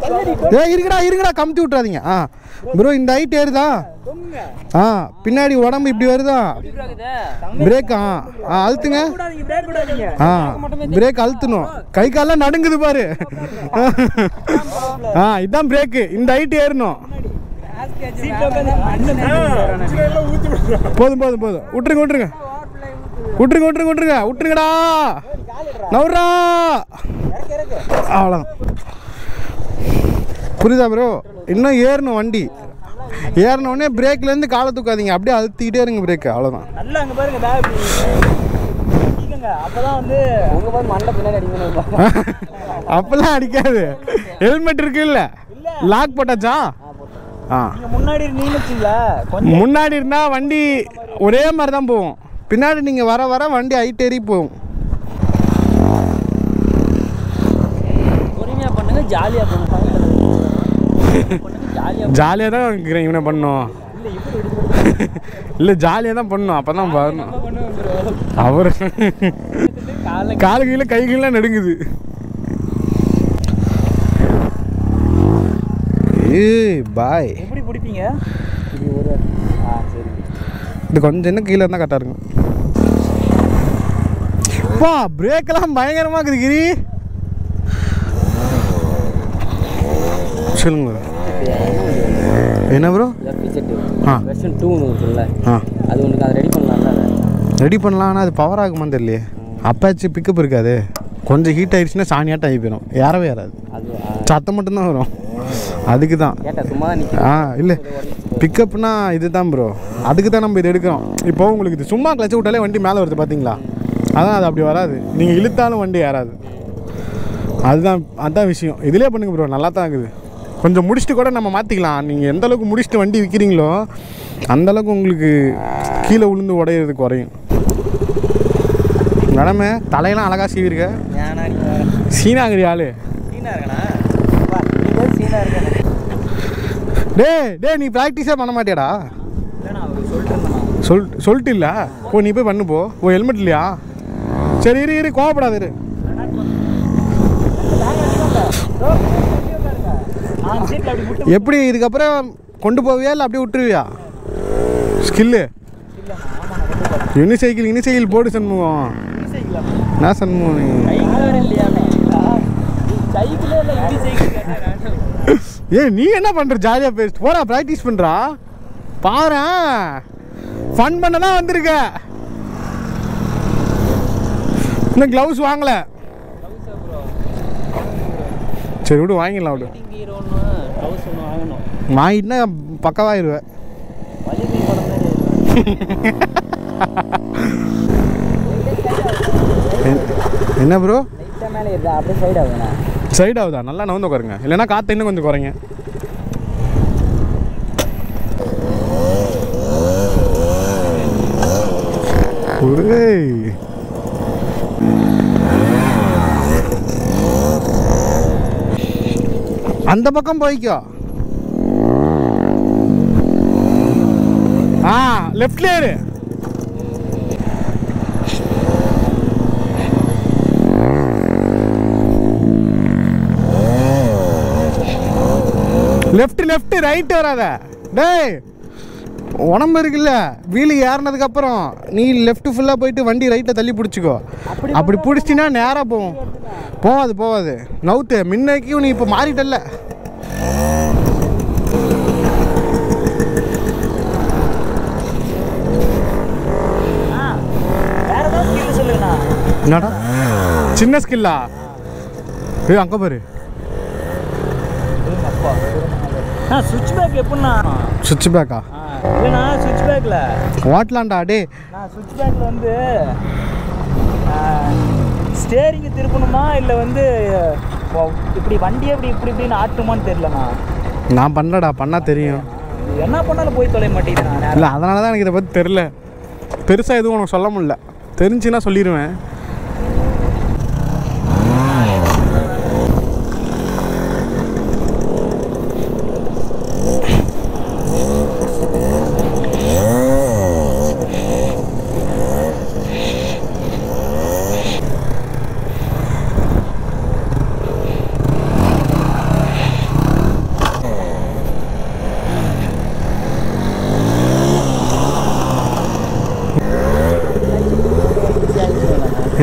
ஏ இருக்குடா இருக்குடா கமுத்தி விட்றாதீங்க ஆ ப்ரோ இந்த ஹைட் ஏறுதா ஆ பின்னாடி உடம்பு இப்படி வருதா பிரேக் ஆ ஆ அழுத்துங்க ஆ பிரேக் அழுத்தணும் கை கால்லாம் நடுங்குது பாரு ஆ இதான் பிரேக்கு இந்த ஹைட் ஏறணும் போதும் போதும் போதும் விட்டுருங்க விட்டுருங்க விட்டுருங்க விட்டுருங்க விட்டுருங்க விட்டுருங்கடா நவுறா அவ்வளோதான் புரியுதா ப்ரோ இன்னும் ஏறணும் வண்டி ஏறின உடனே பிரேக்லேருந்து காலை தூக்காதீங்க அப்படியே அழுத்திக்கிட்டே இருங்க பிரேக்கு அவ்வளோதான் நல்லா அங்க பாருங்க பேக் அப்பதான் வந்து உங்க போய் மண்டை பின்னாடி அடிக்கணும் அப்பெல்லாம் அடிக்காது ஹெல்மெட் இருக்குல்ல லாக் போட்டாச்சா ஆ நீங்க முன்னாடி நின்னுச்சுங்களா கொஞ்சம் முன்னாடி இருந்தால் வண்டி ஒரே மாதிரி தான் போகும் பின்னாடி நீங்கள் வர வர வண்டி ஹைட் ஏறி போகும் பொறுமையா பண்ணுங்க ஜாலியா பண்ணுங்க பண்ணுங்க ஜாலியா ஜாலியாக தான் இருக்கிறேன் இவனை பண்ணோம் இல்லை ஜாலியாக தான் பண்ணணும் அப்போ தான் வரணும் அவர் காலை காலு கீழே கை கீழே நடுங்குது ஏய் பாய் எப்படி பிடிப்பீங்க இது ஒரு ஆ சரி இது கொஞ்சம் இன்னும் கீழே இருந்தால் கரெக்டாக இருக்கும் பா பிரேக்கெல்லாம் பயங்கரமாக இருக்குது கிரி சொல்லுங்க என்ன ப்ரோ எஃபி செட்டு ஆ வெர்ஷன் டூ ஒன்று இருக்குல்ல ஆ அது ஒன்று அதை ரெடி பண்ணலாம்ல அதை ரெடி பண்ணலாம் ஆனால் அது பவர் ஆகுமான்னு தெரியலையே அப்பாச்சு பிக்கப் இருக்காது கொஞ்சம் ஹீட் ஆயிடுச்சுன்னா சாணியாட்டம் ஆகி போயிடும் ஏறவே ஏறாது அது சத்தம் மட்டும்தான் வரும் அதுக்கு தான் கேட்டா சும்மா தான் நிற்க ஆ இல்லை பிக்கப்னா இதுதான் ப்ரோ அதுக்கு தான் நம்ம இது எடுக்கிறோம் இப்போ உங்களுக்கு இது சும்மா கிளச்சு விட்டாலே வண்டி மேலே வருது பார்த்தீங்களா அதான் அது அப்படி வராது நீங்கள் இழுத்தாலும் வண்டி ஏறாது அதுதான் அதுதான் விஷயம் இதுலேயே பண்ணுங்க ப்ரோ நல்லா தான் இருக்குது கொஞ்சம் முடிச்சுட்டு கூட நம்ம மாற்றிக்கலாம் நீங்கள் எந்த அளவுக்கு முடிச்சுட்டு வண்டி விற்கிறீங்களோ அந்த அளவுக்கு உங்களுக்கு கீழே விழுந்து உடையிறது குறையும் மேடமே தலையெல்லாம் அழகாக சீவிருக்க ஏன்னா நீங்கள் சீனாகிரி ஆளு சீனா இருக்கணா சீனா இருக்கேன் டேய் டேய் நீ ப்ராக்டிஸே பண்ண மாட்டியாடா இல்லைண்ணா அவர் சொல்லிட்டு இருந்தான் சொல் சொல்லிட்டு இல்லை ஓ நீ போய் பண்ணு போ ஓ ஹெல்மெட் இல்லையா சரி இரு இரு கோவப்படாத இரு ஆ சீட்டில் அப்படி விட்டு எப்படி இதுக்கப்புறம் கொண்டு போவியா இல்லை அப்படியே விட்டுருவியா ஸ்கில்லு யூனிசைக்கிள் யூனிசைக்கிள் போடு சண்முகம் என்ன சண்முகம் நீ? சைக்கிள் இல்லையா சைக்கிளே இல்லை இப்படி சைக்கிள் கேட்டேன் ஏய் நீ என்ன பண்ணுற ஜாலியாக பேச போடா ப்ராக்டிஸ் பண்ணுறா பாரு ஃபன் பண்ண தான் வந்திருக்க இன்னும் க்ளவுஸ் வாங்கலை சரி விடு வாங்கிடலாம் விடு ஹீரோ ஒன்று ட்ரவுஸ் ஒன்று வாங்கணும் வாங்கிட்டுனா பக்கவாயிருவேன் வலிமை படம் மாதிரி என்ன ப்ரோ லைட்டாக மேலே இருக்கா அப்படியே சைடு ஆகுதுண்ணா சைடு ஆகுதா நல்லா நவுந்து உட்காருங்க இல்லைன்னா காற்று இன்னும் கொஞ்சம் குறைங்க ஒரேய். அந்த பக்கம் போய்க்கோ ஆ லெஃப்ட்ல ஏறு லெஃப்ட் லெஃப்ட் ரைட் வராத டேய் உடம்பு இருக்குல்ல வீலு ஏறினதுக்கு அப்புறம் நீ லெஃப்ட் ஃபுல்லாக போயிட்டு வண்டி ரைட்டை தள்ளி பிடிச்சிக்கோ அப்படி பிடிச்சினா நேராக போகும் போகாது போகாது நவுத்து முன்னைக்கும் நீ இப்போ மாறிட்டல்ல வேற ஏதாவது ஸ்கில் சொல்லுங்கண்ணா என்னடா சின்ன ஸ்கில்லா ஏய் அங்கே பாரு ஆ சுவிட்ச் பேக் எப்படிண்ணா சுவிட்ச் பேக்கா ஆ இல்லைண்ணா சுவிட்ச் பேக்கில் ஓட்டலாம்டா டே நான் சுவிட்ச் பேக்கில் வந்து ஸ்டேரிங்கு திருப்பணுமா இல்லை வந்து ஓ, இப்படி வண்டி எப்படி இப்படி இப்படின்னு ஆட்டுமான்னு தெரிலண்ணா நான் பண்ணலடா பண்ணால் தெரியும் என்ன பண்ணாலும் போய் தொலை மாட்டேங்குதுண்ணா இல்லை அதனால தான் எனக்கு இதை பற்றி தெரில பெருசாக எதுவும் உனக்கு சொல்ல முடியல தெரிஞ்சுன்னா சொல்லிடுவேன்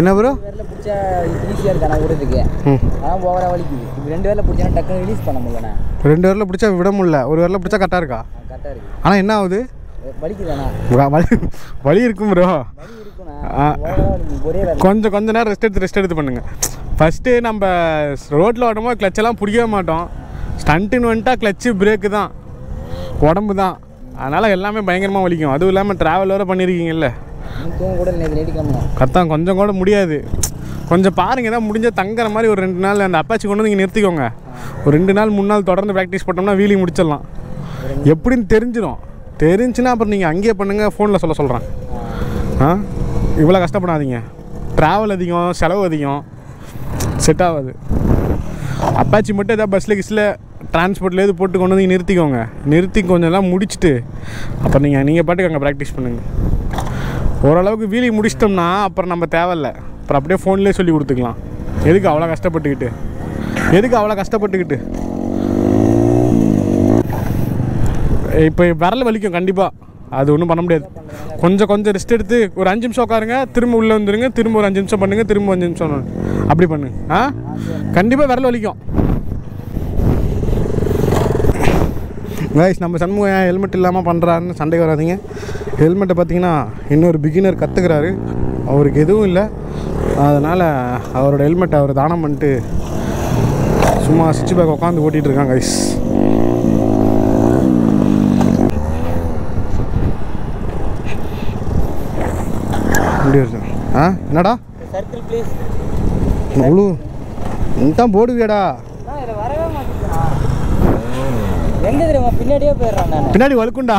என்ன ப்ரோ பேரில் பிடிச்சா ஈஸியாக இருக்கு ஆனால் விடுறதுக்கு ம் அதான் ஓவராக வலிக்குது இப்போ ரெண்டு பேரில் பிடிச்சா டக்குன்னு ரிலீஸ் பண்ண முடியலண்ணா ரெண்டு வரல பிடிச்சா விட முடியல ஒரு வரல பிடிச்சா கரெக்டாக இருக்கா கரெக்டாக இருக்கு ஆனால் என்ன ஆகுது வலிக்குதாண்ணா வ- வலி வலி இருக்கும் ப்ரோ வலி இருக்குண்ணா ஆ. ஓவராக வலிக்குது ஒரே வேலை கொஞ்சம் கொஞ்ச நேரம் ரெஸ்ட் எடுத்து ரெஸ்ட் எடுத்து பண்ணுங்க ஃபஸ்ட்டு நம்ம ரோட்டில் ஓட்டும்போது கிளச்செல்லாம் பிடிக்கவே மாட்டோம் ஸ்டண்ட்டுன்னு வந்துட்டா கிளச்சு பிரேக்கு தான் உடம்பு தான் அதனால் எல்லாமே பயங்கரமாக வலிக்கும் அதுவும் இல்லாமல் ட்ராவல் வேறு பண்ணியிருக்கீங்கல்ல இன்னும் தூங்க கூட நேற்று நைட்டு கிளம்பணும் கத்தான் கொஞ்சம் கூட முடியாது கொஞ்சம் பாருங்க ஏதாவது முடிஞ்ச தங்குற மாதிரி ஒரு ரெண்டு நாள் அந்த அப்பாச்சி கொண்டு வந்து இங்கே நிறுத்திக்கோங்க ஒரு ரெண்டு நாள் மூணு நாள் தொடர்ந்து ப்ராக்டிஸ் பண்ணோம்னா வீலி முடிச்சிடலாம் எப்படின்னு தெரிஞ்சிடும் தெரிஞ்சுன்னா அப்புறம் நீங்கள் அங்கேயே பண்ணுங்கள் ஃபோனில் சொல்ல சொல்கிறேன் ஆ இவ்வளோ கஷ்டப்படாதீங்க ட்ராவல் அதிகம் செலவு அதிகம் செட் ஆகாது அப்பாச்சி மட்டும் ஏதாவது பஸ்ஸில் கிஸ்ஸில் டிரான்ஸ்போர்ட்டில் எது போட்டு கொண்டு வந்து இங்க நிறுத்திக்கோங்க நிறுத்தி கொஞ்சம் எல்லாம் முடிச்சுட்டு அப்புறம் நீங்கள் நீங்கள் பாட்டுக்கு அங்கே ப்ராக்டிஸ் பண்ணுங்கள் ஓரளவுக்கு வீலி முடிச்சிட்டோம்னா அப்புறம் நம்ம தேவையில்ல அப்புறம் அப்படியே ஃபோன்லேயே சொல்லி கொடுத்துக்கலாம் எதுக்கு அவ்வளோ கஷ்டப்பட்டுக்கிட்டு எதுக்கு அவ்வளோ கஷ்டப்பட்டுக்கிட்டு இப்போ விரல் வலிக்கும் கண்டிப்பாக அது ஒன்றும் பண்ண முடியாது கொஞ்சம் கொஞ்சம் ரெஸ்ட் எடுத்து ஒரு அஞ்சு நிமிஷம் உட்காருங்க திரும்ப உள்ளே வந்துருங்க திரும்ப ஒரு அஞ்சு நிமிஷம் பண்ணுங்க திரும்ப அஞ்சு நிமிஷம் பண்ணு. அப்படி பண்ணு ஆ கண்டிப்பாக விரல் வலிக்கும் கைஸ் நம்ம சண்முகம் ஏன் ஹெல்மெட் இல்லாமல் பண்ணுறாருன்னு சண்டைக்கு வராதீங்க ஹெல்மெட்டை பார்த்தீங்கன்னா இன்னொரு பிகினர் கற்றுக்கிறாரு அவருக்கு எதுவும் இல்லை அதனால் அவரோட ஹெல்மெட்டை அவர் தானம் பண்ணிட்டு சும்மா சுவிட்ச் பேக் உட்காந்து ஓட்டிகிட்டு இருக்காங்க கைஸ் இப்படி இருக்கு ஆ என்னடா சர்க்கிள் ப்ளீஸ் அவ்வளோ நீ தான் போடுவியாடா இதில் வரவே மாட்டேங்குதுண்ணா எங்கே தெரியுமா பின்னாடியே போயிடுறான் நான் பின்னாடி வழுக்குண்டா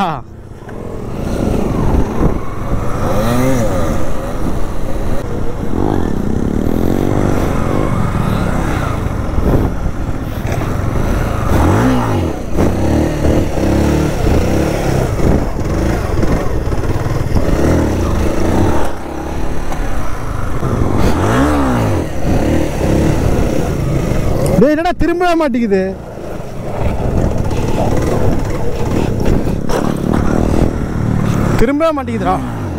டேய் என்னடா திரும்பவே மாட்டேங்குது திரும்பவே மாட்டேங்குதுடா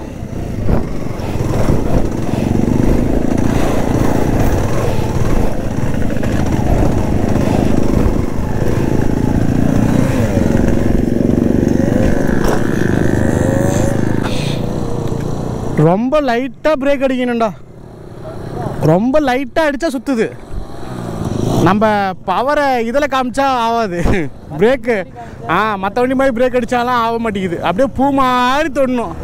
ரொம்ப லைட்டாக பிரேக் அடிக்கணும்டா ரொம்ப லைட்டாக அடித்தா சுற்றுது நம்ம பவரை இதில் காமிச்சா ஆகாது பிரேக்கு ஆ மற்ற வண்டி மாதிரி பிரேக் அடித்தாலாம் ஆக மாட்டேங்குது அப்படியே பூ மாதிரி தொடணும்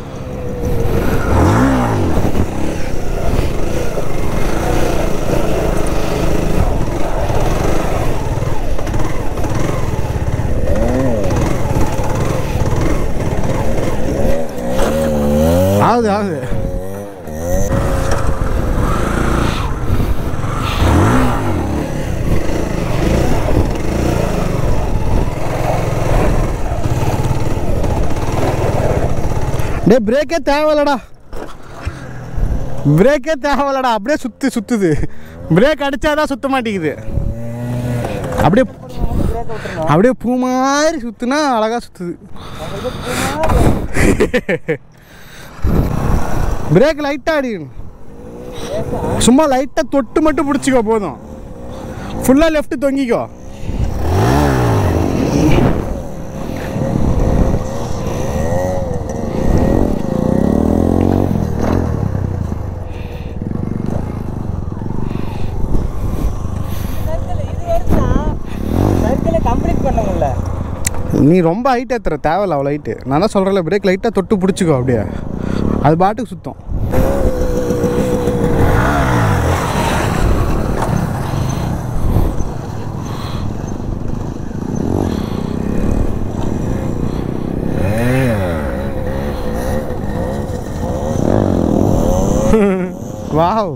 ஆகுது ஆகுது டே பிரேக்கே தேவையில்லடா பிரேக்கே தேவையில்லடா அப்படியே சுத்து சுத்துது பிரேக் அடிச்சாதான் சுத்த மாட்டேங்குது அப்படியே அப்படியே பூ மாதிரி சுத்துனா அழகா சுத்துது பிரேக் லைட்டாக அடிக்கணும் சும்மா லைட்டாக தொட்டு மட்டும் பிடிச்சிக்கோ போதும் ஃபுல்லாக லெஃப்ட் தொங்கிக்கோ சர்க்கிளை கம்ப்ளீட் பண்ண முடியல நீ ரொம்ப ஹைட் ஏற்றுற தேவையில்ல அவ்வளோ ஹைட்டு நான் தான் சொல்கிறேன்ல பிரேக் லைட்டாக தொட்டு பிடிச்சிக்கோ அப்படியே அது பாட்டுக்கு சுத்தம் வாவ்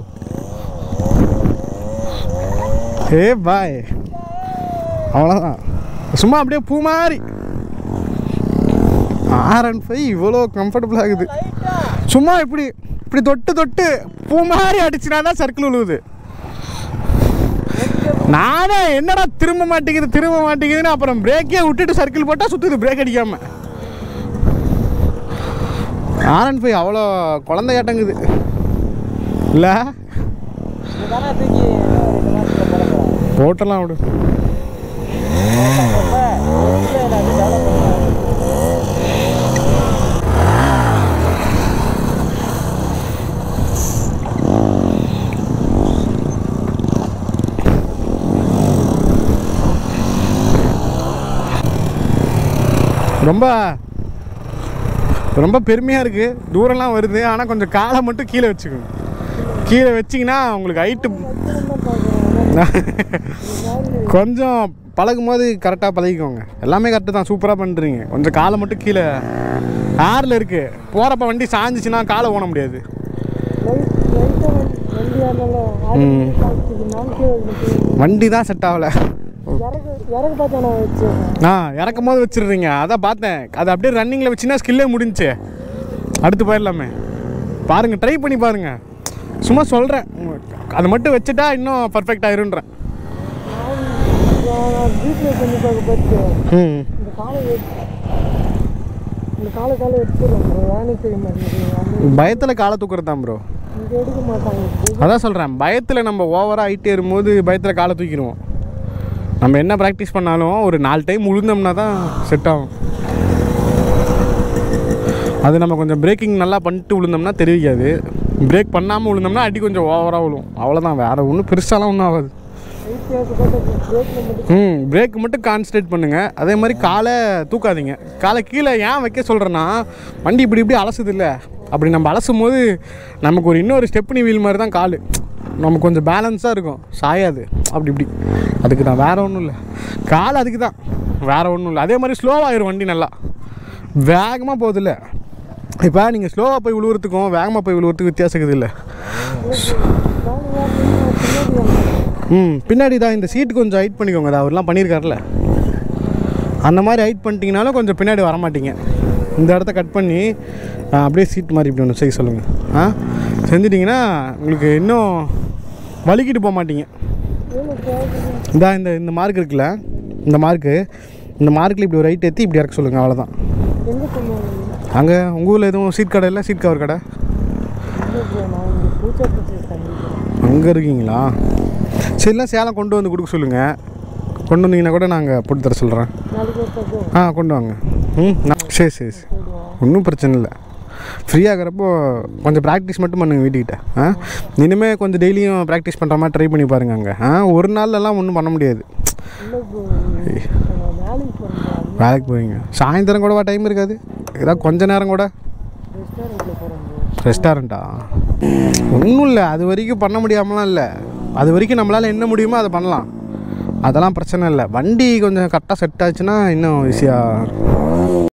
ஏ பாய் அவ்வளோதான் சும்மா அப்படியே பூ மாதிரி ஆர் அண்ட் ஃபைவ் இவ்வளோ கம்ஃபர்டபுள் ஆகுது சும்மா இப்படி இப்படி தொட்டு தொட்டு பூ மாதிரி அடிச்சுனா தான் சர்க்கிள் விழுவுது நானே என்னடா திரும்ப மாட்டேங்குது திரும்ப மாட்டேங்குதுன்னு அப்புறம் பிரேக்கே விட்டுட்டு சர்க்கிள் போட்டால் சுற்றுது பிரேக் அடிக்காம ஆர் அண்ட் ஃபைவ் அவ்வளோ குழந்தையாட்டங்குது இல்லை இதுதானே தூக்கி இன்னும் ரெண்டு மாசத்துல போட போறோம். போட்டெல்லாம் விடு அப்ப இல்ல, இல்ல, அது develop பண்ணலாம். ரொம்ப ரொம்ப பெருமையாக இருக்குது தூரம்லாம் வருது ஆனால் கொஞ்சம் காலை மட்டும் கீழே வச்சுக்கோங்க கீழே வச்சிங்கன்னா உங்களுக்கு ஹைட்டு கொஞ்சம் பழகும் போது கரெக்டாக பழகிக்கோங்க எல்லாமே கரெக்டு தான் சூப்பராக பண்ணுறீங்க கொஞ்சம் காலை மட்டும் கீழே ஏரில் இருக்குது போகிறப்ப வண்டி சாஞ்சிச்சுன்னா காலை ஓட முடியாது ம். வண்டி தான் செட் ஆகலை இறகு பார்த்தா நான் வச்சு ஆ இறக்கும் போது வச்சிடுறீங்க அதான் பார்த்தேன் அது அப்படியே ரன்னிங்கில் வச்சுன்னா ஸ்கில்லே முடிஞ்சுச்சு அடுத்து போயிடலாமே பாருங்கள் ட்ரை பண்ணி பாருங்கள் சும்மா சொல்கிறேன் அதை மட்டும் வச்சுட்டா இன்னும் பர்ஃபெக்ட் ஆயிருன்றேன் வீட்டில் பண்ணி பார்க்க பார்த்து ம் இந்த காலை எடுத்து- இந்த காலை காலை எடுத்துடுறோம் ப்ரோ வேலை செய்ய மாட்டேங்குது பயத்தில் காலை தூக்குறது தான் ப்ரோ இங்கே எடுக்க மாட்டாங்க அதான் சொல்கிறேன் பயத்தில் நம்ம ஓவராக ஆகிட்டே இருக்கும்போது பயத்தில் காலை தூக்கிடுவோம் நம்ம என்ன ப்ராக்டிஸ் பண்ணாலும் ஒரு நாலு டைம் உளுந்தோம்னா தான் செட் ஆகும் அது நம்ம கொஞ்சம் பிரேக்கிங் நல்லா பண்ணிட்டு விழுந்தோம்னா தெரிவிக்காது பிரேக் பண்ணாமல் விழுந்தோம்னா அடி கொஞ்சம் ஓவராக விழும் அவ்வளோதான் வேறு ஒன்றும் பெருசாலாம் ஒன்றும் ஆகாது பிரேக்கில் மட்டும் ம் பிரேக் மட்டும் கான்சன்ட்ரேட் பண்ணுங்கள் அதே மாதிரி காலை தூக்காதீங்க காலை கீழே ஏன் வைக்க சொல்கிறேன்னா வண்டி இப்படி இப்படி அலசுது இல்லை அப்படி நம்ம அலசும் போது நமக்கு ஒரு இன்னொரு ஸ்டெப்னி வீல் மாதிரி தான் கால் நமக்கு கொஞ்சம் பேலன்ஸாக இருக்கும் சாயாது அப்படி இப்படி அதுக்கு தான் வேறு ஒன்றும் இல்லை கால் அதுக்கு தான் வேறு ஒன்றும் இல்லை அதே மாதிரி ஸ்லோவாகிடும் வண்டி நல்லா வேகமாக போகுதில்ல இப்போ நீங்கள் ஸ்லோவாக போய் விழுவுறதுக்கும் வேகமாக போய் விழுவுறதுக்கும் வித்தியாசம் இருக்குது இல்லை ம் பின்னாடி தான் இந்த சீட்டு கொஞ்சம் ஹைட் பண்ணிக்கோங்க அது அவர்லாம் பண்ணியிருக்காருல அந்த மாதிரி ஹைட் பண்ணிட்டீங்கனாலும் கொஞ்சம் பின்னாடி வர மாட்டீங்க இந்த இடத்த கட் பண்ணி ஆ, அப்படியே சீட் மாதிரி இப்படி ஒன்று செய்ய சொல்லுங்கள் ஆ செஞ்சிட்டிங்கன்னா உங்களுக்கு இன்னும் வலிக்கிட்டு போக மாட்டீங்க இந்த இந்த இந்த மார்க் இருக்குல்ல இந்த மார்க்கு இந்த மார்க்கில் இப்படி ஒரு ரைட் ஏற்றி இப்படி இறக்க சொல்லுங்கள் அவ்வளோதான் எங்கே பண்ணுவாங்க அங்கே உங்கள் ஊரில் எதுவும் சீட் கடை இல்லை சீட் கவர் கடை இல்லை ப்ரோ நான் இங்கே பூச்சா பூச்சி தங்கிக்கிறேன் அங்கே இருக்கீங்களா சரிலாம் சேலம் கொண்டு வந்து கொடுக்க சொல்லுங்கள் கொண்டு வந்தீங்கன்னா கூட நாங்கள் போட்டு தர சொல்கிறேன் நாளைக்கு ஒருத்தர் ஆ கொண்டு வாங்க ம் நான் சரி சரி சரி போயிடுவோம் ஒன்றும் பிரச்சனை இல்லை ஃப்ரீயாகிறப்போ கொஞ்சம் ப்ராக்டிஸ் மட்டும் பண்ணுங்க வீட்டுக்கிட்ட ஆ இனிமேல் கொஞ்சம் டெய்லியும் ப்ராக்டிஸ் பண்ணுற மாதிரி ட்ரை பண்ணி பாருங்க அங்கே ஆ ஒரு நாள்லலாம் ஒன்றும் பண்ண முடியாது இல்லை ப்ரோ நான் வேலைக்கு போகிறேன் வேலைக்கு போவீங்க சாயந்தரம் கூடவா டைம் இருக்காது ஏதாவது கொஞ்ச நேரம் கூட ரெஸ்டாரண்ட்டில் போகிறேன் ப்ரோ ரெஸ்டாரண்ட்டா ஒன்றும் இல்லை அது வரைக்கும் பண்ண முடியாமலாம் இல்லை அது வரைக்கும் நம்மளால் என்ன முடியுமோ அதை பண்ணலாம் அதெல்லாம் பிரச்சனை இல்லை வண்டி கொஞ்சம் கரெக்டாக செட் ஆச்சுன்னா இன்னும் ஈஸியாக